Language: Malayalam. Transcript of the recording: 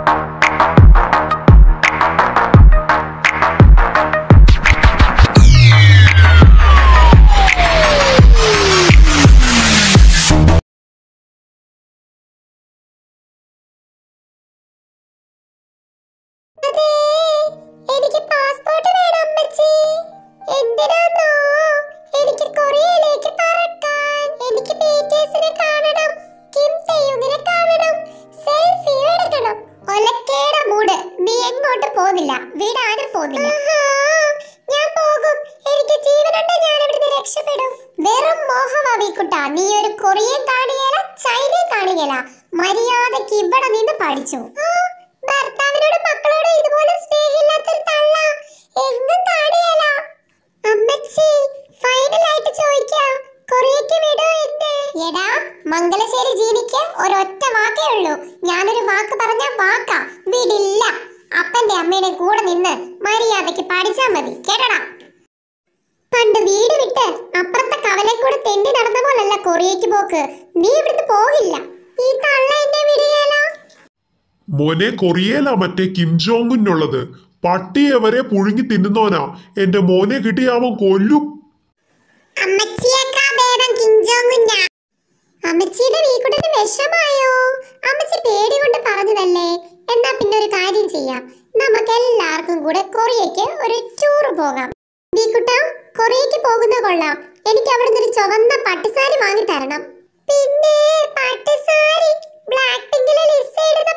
അതെ, എനിക്ക് പാസ്പോർട്ട് വേണം അമ്മച്ചി എന്തിനാന്നോ എനിക്ക് കൊറിയയിലേക്ക് പറക്കാൻ എനിക്ക് ബിടിഎസിനെ കാണണം കിം തേയുങ്ങിനെ കാണണം സെൽഫി എടുക്കണം ഒലക്കേടെ മൂട് നീ എങ്ങോട്ട് പോകുന്നില്ല വിടാനും പോകുന്നില്ല ഞാൻ പോകും എനിക്ക് ജീവനുണ്ട് ഞാൻ ഇവിടുന്ന് രക്ഷപ്പെടും വെറും മോഹമാവിക്കുട്ട നീ ഒരു കൊറിയൻ കാണുകയില്ല ചൈനയും കാണുകയില്ല മര്യാദക്ക് ഇവിടെ നിന്ന് പഠിച്ചു ആ, ഭർത്താവിനോടും മക്കളോടും ഇതുപോലെ സ്നേഹമില്ലാത്തൊരു തള്ള എങ്ങും കാണുകയില്ല അമ്മച്ചി ഫൈനലായിട്ട് ചോദിക്കാം കൊറിയക്ക് വിടോ എന്നെ എടാ മംഗലശ്ശേരി ജീനിക്ക് ഒരൊറ്റ വാക്കേ ഉള്ളൂ ഞാനൊരു വാക്ക് പറഞ്ഞ വാക്കാ വിടില്ല അപ്പന്റെ അമ്മയുടെ കൂടെ നിന്ന് മര്യാദയ്ക്ക് പഠിച്ചാ മതി കേട്ടടാ പണ്ട് വീട് വിട്ട് അപ്പുറത്തെ കവലെ കൂടെ തെണ്ടി നടന്ന പോലല്ല കൊറിയക്ക് പോക്ക് നീ ഇവിടുന്ന് പോകില്ല ഈ തള്ള എന്നെ വിടുകയല്ല മോനെ കൊറിയയിലാ മറ്റേ കിം ജോങ്ങിനുള്ളത് പട്ടിയെ വരെ പുഴുങ്ങി തിന്നുന്നോനാ എന്റെ മോനെ കിട്ടിയ അവൻ കൊല്ലും അമ്മച്ചിയേക്കാ ഭേദം കിഞ്ചോങ്ങുഞ്ഞ അമ്മച്ചിയുടെ വീക്കുട്ടിന് വിഷമായോ അമ്മച്ചി പേടി കൊണ്ട് പറഞ്ഞതല്ലേ എന്നാ പിന്നെ ഒരു കാര്യം ചെയ്യാം നമുക്ക് എല്ലാവർക്കും കൂടെ കൊറിയയ്ക്ക് ഒരു ടൂർ പോകാം വീക്കുട്ട കൊറിയയ്ക്ക് പോകുന്ന കൊള്ളാം എനിക്ക് അവിടെ നിന്ന് ഒരു ചുവന്ന പട്ടുസാരി വാങ്ങി തരണം പിന്നെ പട്ടുസാരി ബ്ലാക്ക് പിങ്കിലെ ലിസ ഇടുന്ന